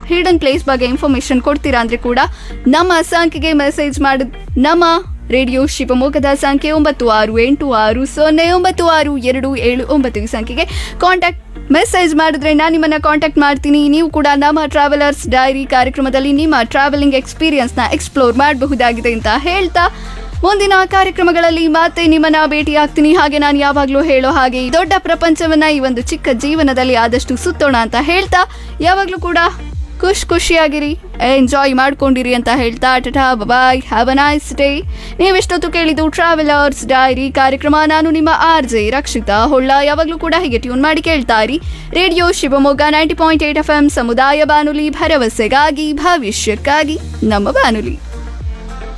hidden place ಬಗ್ಗೆ information ಕೊಡ್ತೀರಾ ಅಂದ್ರೆ ಕೂಡ ನಮ್ಮ ಸಂಖ್ಯೆಗೆ ಮೆಸೇಜ್ ಮಾಡಿ ನಮ್ಮ ರೇಡಿಯೋ ಶಿವಮೊಗ್ಗದ ಸಂಖ್ಯೆ ಒಂಬತ್ತು ಆರು ಎಂಟು ಆರು ಸೊನ್ನೆ ಒಂಬತ್ತು ಆರು ಎರಡು ಏಳು ಒಂಬತ್ತು ಈ ಸಂಖ್ಯೆಗೆ ಕಾಂಟ್ಯಾಕ್ಟ್ ಮೆಸೇಜ್ ಮಾಡಿದ್ರೆ ನಾನು ನಿಮ್ಮನ್ನ ಕಾಂಟ್ಯಾಕ್ಟ್ ಮಾಡ್ತೀನಿ ನೀವು ಕೂಡ ನಮ್ಮ ಟ್ರಾವೆಲರ್ಸ್ ಡೈರಿ ಕಾರ್ಯಕ್ರಮದಲ್ಲಿ ನಿಮ್ಮ ಟ್ರಾವೆಲಿಂಗ್ ಎಕ್ಸ್ಪೀರಿಯನ್ಸ್ನ ಎಕ್ಸ್ಪ್ಲೋರ್ ಮಾಡಬಹುದಾಗಿದೆ ಅಂತ ಹೇಳ್ತಾ ಮುಂದಿನ ಕಾರ್ಯಕ್ರಮಗಳಲ್ಲಿ ಮತ್ತೆ ನಿಮ್ಮನ್ನ ಭೇಟಿ ಆಗ್ತೀನಿ ಹಾಗೆ ನಾನು ಯಾವಾಗಲೂ ಹೇಳೋ ಹಾಗೆ ಈ ದೊಡ್ಡ ಪ್ರಪಂಚವನ್ನ ಈ ಒಂದು ಚಿಕ್ಕ ಜೀವನದಲ್ಲಿ ಆದಷ್ಟು ಸುತ್ತೋಣ ಅಂತ ಹೇಳ್ತಾ ಯಾವಾಗಲೂ ಕೂಡ ಖುಷ್ ಖುಷಿಯಾಗಿರಿ ಎಂಜಾಯ್ ಮಾಡ್ಕೊಂಡಿರಿ ಅಂತ ಹೇಳ್ತಾ tata bye have a nice day ನೀವೆಷ್ಟೊತ್ತು ಕೇಳಿದ್ದು ಟ್ರಾವೆಲರ್ಸ್ ಡೈರಿ ಕಾರ್ಯಕ್ರಮ ನಾನು ನಿಮ್ಮ ಆರ್ ಜೆ ರಕ್ಷಿತಾ ಹೊಳ್ಳ ಯಾವಾಗಲೂ ಕೂಡ ಹೀಗೆ ಟ್ಯೂನ್ ಮಾಡಿ ಕೇಳ್ತಾ ಇರಿ radio Shivamogga ninety point eight F M ಸಮುದಾಯ ಬಾನುಲಿ ಭರವಸೆಗಾಗಿ ಭವಿಷ್ಯಕ್ಕಾಗಿ ನಮ್ಮ ಬಾನುಲಿ